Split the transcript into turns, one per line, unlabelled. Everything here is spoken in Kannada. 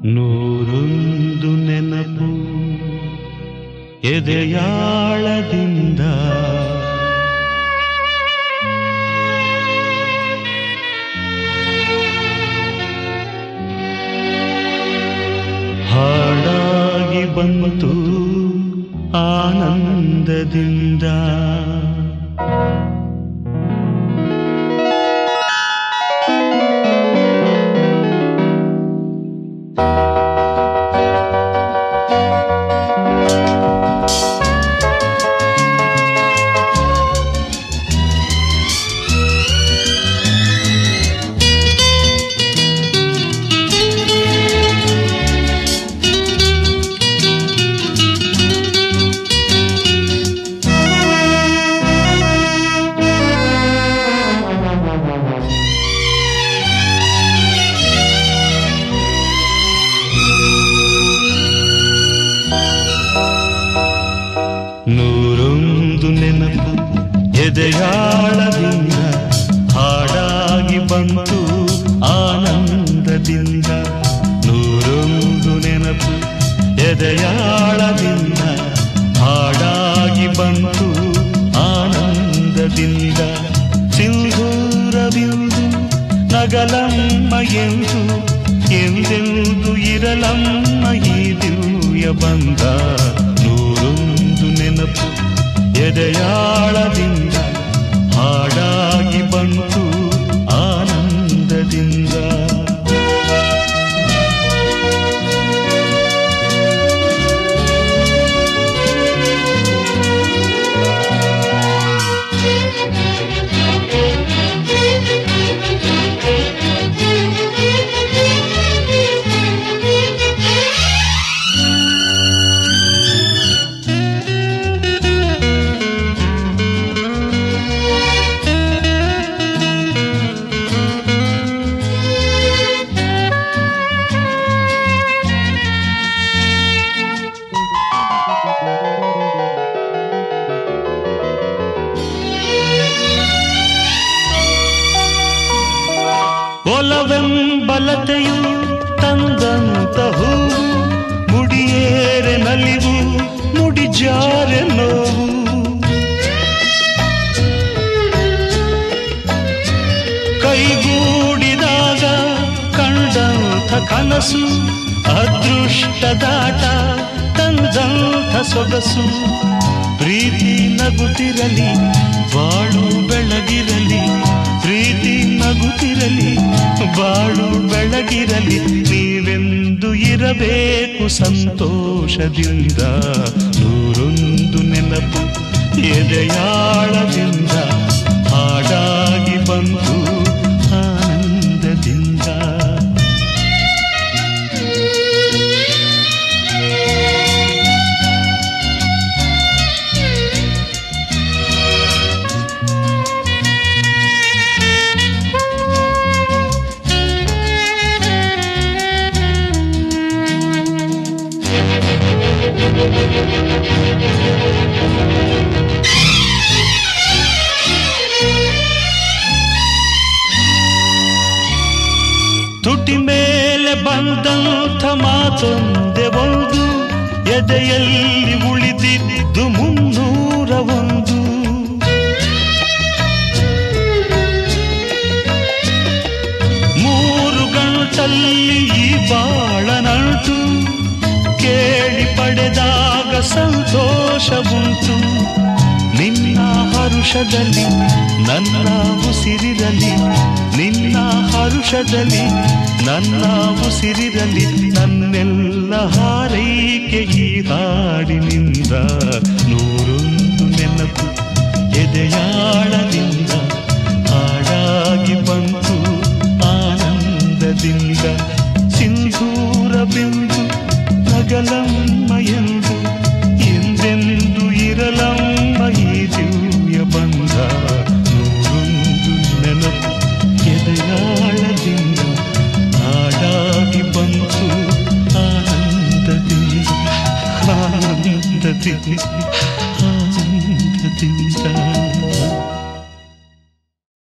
ನೂರೊಂದು ನೆನಪು ಎದೆಯಾಳದಿಂದ ಹಾಡಾಗಿ ಬಂತು ಆನಂದದಿಂದ ನೂರೊಂದು ನೆನಪು ಎದೆಯಾಳದಿಂದ ಹಾಡಾಗಿ ಬಂತು ಆನಂದದಿಂದ ನೂರೊಂದು ನೆನಪು ಎದೆಯಾಳದಿಂದ ಹಾಡಾಗಿ ಬಂತು ಆನಂದದಿಂದ ಸಿಂಧೂರವಿಂದು ನಗಲಮ್ಮ ಎಂದು ಎಂದೆಂದು ಇರಲಮ್ಮ ಈ ದಿವ್ಯ ಬಂದ ನೂರೊಂದು ನೆನಪು ಎದೆಯಾಳದಿಂದ ಹಾಡಾಗಿ ಬಂತು ಆನಂದದಿಂದ ಒಲವೆಂಬಲತೆಯು ತಂದಂತ ಹೂವು ಮುಡಿಯೇರೆ ನಲಿವು ಮುಡಿಜಾರೆ ನೋವು ಕೈಗೂಡಿದಾಗ ಕಂಡಂಥ ಕನಸು ಅದೃಷ್ಟದಾಟ ತಂದಂಥ ಸೊಗಸು ಪ್ರೀತಿ ನಗುತ್ತಿರಲಿ ಬಾಳು ಬೆಳಗಿರಲಿ ಪ್ರೀತಿ ನಗುತ್ತಿರಲಿ ಬಾಳು ಬೆಳಗಿರಲಿ ನೀವೆಂದು ಇರಬೇಕು ಸಂತೋಷದಿಂದ ನೂರೊಂದು ನೆನಪು ಎದೆಯಾಳದಿಂದ ಹಾಡಾಗಿ ಬಂತು ಆನಂದದಿಂದ ತುಟಿ ಮೇಲೆ ಬಂದಂಥ ಮಾತೊಂದೆ ಒಂದು ಎದೆಯಲ್ಲಿ ಉಳಿದಿದ್ದು ಮುನ್ನೂರ ಒಂದು ಮೂರು ಗಂಟಲ್ಲಿ ಈ ಬಾಳ ನಂಟು ಕೇಳಿ ಪಡೆದಾಗ ಸಂತೋಷವುಂಟು ನಿನ್ನ ಹರುಷದಲ್ಲಿ ನನ್ನ ಉಸಿರಿರಲಿ ನಿನ್ನ ಹರುಷದಲ್ಲಿ ನನ್ನ ಉಸಿರಿರಲಿ ನನ್ನೆಲ್ಲ ಹಾರೈಕೆ ಈ ಹಾಡಿನಿಂದ ನೂರೊಂದು ನೆನಪು ಎದೆಯಾಳದಿಂದ